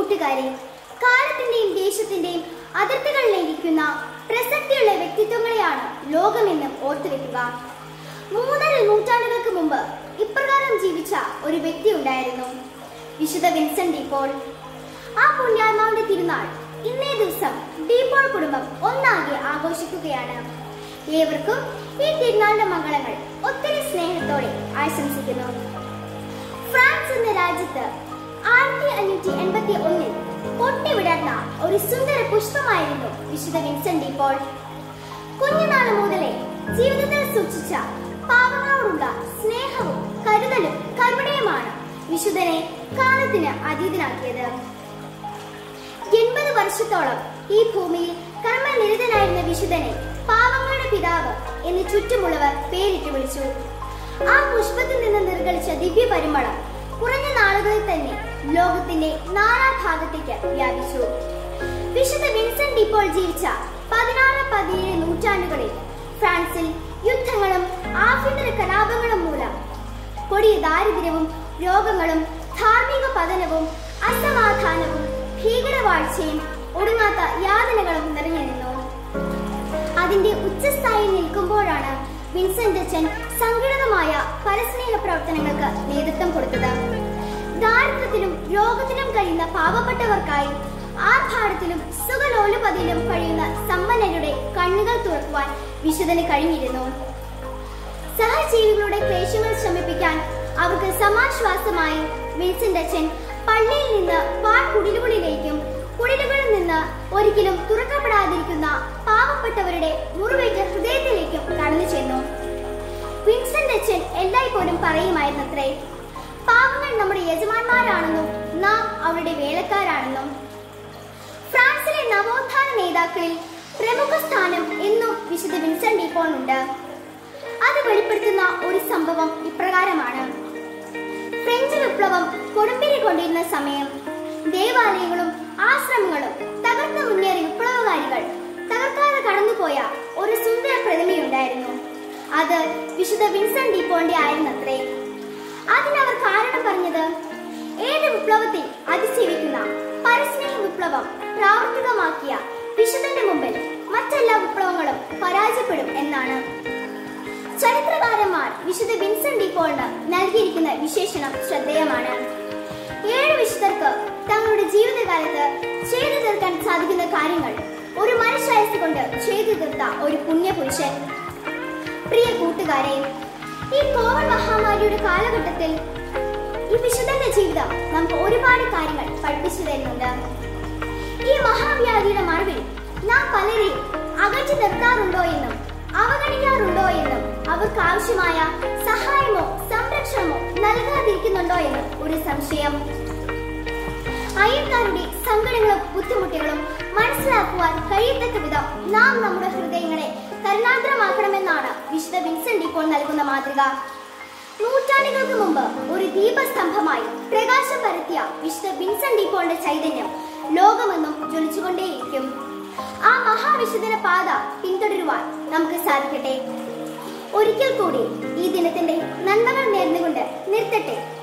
കൂട്ടുകാരെ കാലത്തിന്റെയും ദേശത്തിന്റെയും അതിർത്തികളിലിരിക്കുന്ന പ്രസക്തിയുള്ള വ്യക്തിത്വങ്ങളെയാണ് ലോകമെന്നും ഓർത്തുവെക്കുക മൂന്നര നൂറ്റാണ്ടുകൾക്ക് മുമ്പ് ഇപ്രകാരം ജീവിച്ച ഒരു വ്യക്തി ഉണ്ടായിരുന്നു വിശുദ്ധ വിൻസെന്റ് ഡീപോൾ ആ പുണ്യാത്മാവിന്റെ തിരുനാൾ ഇന്നേ ദിവസം ഡീപോൾ കുടുംബം ഒന്നാകെ ആഘോഷിക്കുകയാണ് ഏവർക്കും ഈ തിരുനാളിന്റെ മംഗളങ്ങൾ ഒത്തിരി സ്നേഹത്തോടെ ആശംസിക്കുന്നു ഫ്രാൻസ് എന്ന രാജ്യത്ത് ആയിരത്തി അഞ്ഞൂറ്റി എൺപത്തി ഒന്നിൽ പൊട്ടിവിടർന്ന ഒരു സുന്ദര പുഷ്പമായിരുന്നു വിശുദ്ധ വിൻസെന്റ് ഡീപോൾ കുഞ്ഞുനാൾ മുതലേ ജീവിതത്തിൽ സൂക്ഷിച്ച പാവങ്ങളോടുള്ള സ്നേഹവും കരുതലും കരുണയുമാണ് വിശുദ്ധനെ കാലത്തിന് അതീതനാക്കിയത് എൺപത് വർഷത്തോളം ഈ ഭൂമിയിൽ കർമ്മനിരതനായിരുന്ന വിശുദ്ധനെ പാവങ്ങളുടെ പിതാവ് എന്ന് ചുറ്റുമുള്ളവർ പേരിട്ട് വിളിച്ചു ആ പുഷ്പത്തിൽ നിന്ന് നിർഗളിച്ച ദിവ്യ പരിമളം കുറഞ്ഞ നാളുകളിൽ തന്നെ ലോകത്തിന്റെ നാനാഭാഗത്തേക്ക് വ്യാപിച്ചു വിശുദ്ധ വിൻസെന്റ് ഇപ്പോൾ ജീവിച്ച പതിനാറ് പതിനേഴ് നൂറ്റാണ്ടുകളിൽ ഫ്രാൻസിൽ യുദ്ധങ്ങളും ആഭ്യന്തര കലാപങ്ങളും മൂലം കൊടിയ ദാരിദ്ര്യവും രോഗങ്ങളും ധാർമ്മിക പതനവും അസമാധാനവും ഭീകരവാഴ്ചയും ഒടുങ്ങാത്ത യാതനകളും നിറഞ്ഞു നിന്നു അതിന്റെ ഉച്ചസ്ഥായിയിൽ നിൽക്കുമ്പോഴാണ് വിൻസെന്റ് അച്ഛൻ സംഘടിതമായ പരസ്നേഹ പ്രവർത്തനങ്ങൾക്ക് നേതൃത്വം കൊടുത്തത് ദാരിദ്ര്യത്തിലും രോഗത്തിലും കഴിയുന്ന പാവപ്പെട്ടവർക്കായി ആർഭാടത്തിലും സുഖലോലുപതിയിലും കഴിയുന്ന സമ്പന്നരുടെ കണ്ണുകൾ തുറക്കുവാൻ വിശുദ്ധന് കഴിഞ്ഞിരുന്നു സഹജീവികളുടെ ക്ലേശങ്ങൾ ശമിപ്പിക്കാൻ അവർക്ക് സമാശ്വാസമായി വിൻസെന്റ് അച്ഛൻ പള്ളിയിൽ നിന്ന് പാൽ കുടിലുകളിലേക്കും കുടിലുകളിൽ നിന്ന് ഒരിക്കലും തുറക്കപ്പെടാതിരിക്കുന്ന പാവപ്പെട്ടവരുടെ മുറിവേറ്റ ഹൃദയത്തിലേക്കും കടന്നു ചെന്നു വിൻസെന്റ് അച്ഛൻ എല്ലായ്പ്പോഴും പറയുമായിരുന്നത്രേ പാവങ്ങൾ നമ്മുടെ യജമാന്മാരാണെന്നും നാം അവരുടെ വേലക്കാരാണെന്നും ഫ്രാൻസിലെ നവോത്ഥാന നേതാക്കളിൽ പ്രമുഖ സ്ഥാനം എന്നും വിശുദ്ധ വിൻസെന്റ് ഡീപ്പോണുണ്ട് അത് വെളിപ്പെടുത്തുന്ന ഒരു സംഭവം ഇപ്രകാരമാണ് ഫ്രഞ്ച് വിപ്ലവം കൊടുമ്പിരി കൊണ്ടിരുന്ന സമയം ദേവാലയങ്ങളും ആശ്രമങ്ങളും തകർന്നു മുന്നേറിയ വിപ്ലവകാരികൾ തകർക്കാതെ കടന്നുപോയ ഒരു സുന്ദര പ്രതിമയുണ്ടായിരുന്നു അത് വിശുദ്ധ വിൻസെന്റ് ഡീപ്പോന്റെ ആയിരുന്നത്രേ അതിനവർ കാരണം പറഞ്ഞത് ഏത് വിപ്ലവത്തെ അതിജീവിക്കുന്ന പരസ്നേഹ വിപ്ലവം പ്രാവർത്തികമാക്കിയ വിശുദ്ധന്റെ മുമ്പിൽ മറ്റെല്ലാ വിപ്ലവങ്ങളും പരാജയപ്പെടും എന്നാണ് ചരിത്രകാരന്മാർ വിശുദ്ധ വിൻസെന്റ് ഡീപോളിന് നൽകിയിരിക്കുന്ന വിശേഷണം ശ്രദ്ധേയമാണ് ഏഴ് വിശുദ്ധർക്ക് തങ്ങളുടെ ജീവിതകാലത്ത് ചെയ്തു തീർക്കാൻ സാധിക്കുന്ന കാര്യങ്ങൾ ഒരു മനുഷ്യായസ് കൊണ്ട് ചെയ്തു തീർത്ത ഒരു പുണ്യപുരുഷൻ പ്രിയ കൂട്ടുകാരെ ഈ കോവിഡ് മഹാമാരിയുടെ കാലഘട്ടത്തിൽ ഈ വിശുദ്ധന്റെ ജീവിതം നമുക്ക് ഒരുപാട് കാര്യങ്ങൾ പഠിപ്പിച്ചു തരുന്നുണ്ട് ഈ മഹാവ്യാധിയുടെ മറവിൽ നാം പലരെയും അകറ്റി നിർത്താറുണ്ടോ എന്നും അവഗണിക്കാറുണ്ടോ എന്നും അവർക്ക് ആവശ്യമായ സഹായമോ സംരക്ഷണമോ നൽകാതിരിക്കുന്നുണ്ടോ എന്നും ഒരു സംശയം അയൽക്കാരുടെ സങ്കടങ്ങളും ബുദ്ധിമുട്ടുകളും മനസ്സിലാക്കുവാൻ കഴിയത്തക്ക വിധം നാം നമ്മുടെ ഹൃദയങ്ങളെ കരുണാദ്രമാക്കണമെന്നാണ് വിശുദ്ധ വിൻസെന്റ് ഇപ്പോൾ നൽകുന്ന മാതൃക നൂറ്റാണ്ടുകൾക്ക് മുമ്പ് ഒരു ദീപസ്തംഭമായി പ്രകാശം പരത്തിയ വിശുദ്ധ വിൻസെന്റ് ഡീപ്പോളിന്റെ ചൈതന്യം ലോകമെന്നും ജ്വലിച്ചുകൊണ്ടേയിരിക്കും ആ മഹാവിശുദ്ധന പാത പിന്തുടരുവാൻ നമുക്ക് സാധിക്കട്ടെ ഒരിക്കൽ കൂടി ഈ ദിനത്തിന്റെ നന്മകൾ നേർന്നുകൊണ്ട് നിർത്തട്ടെ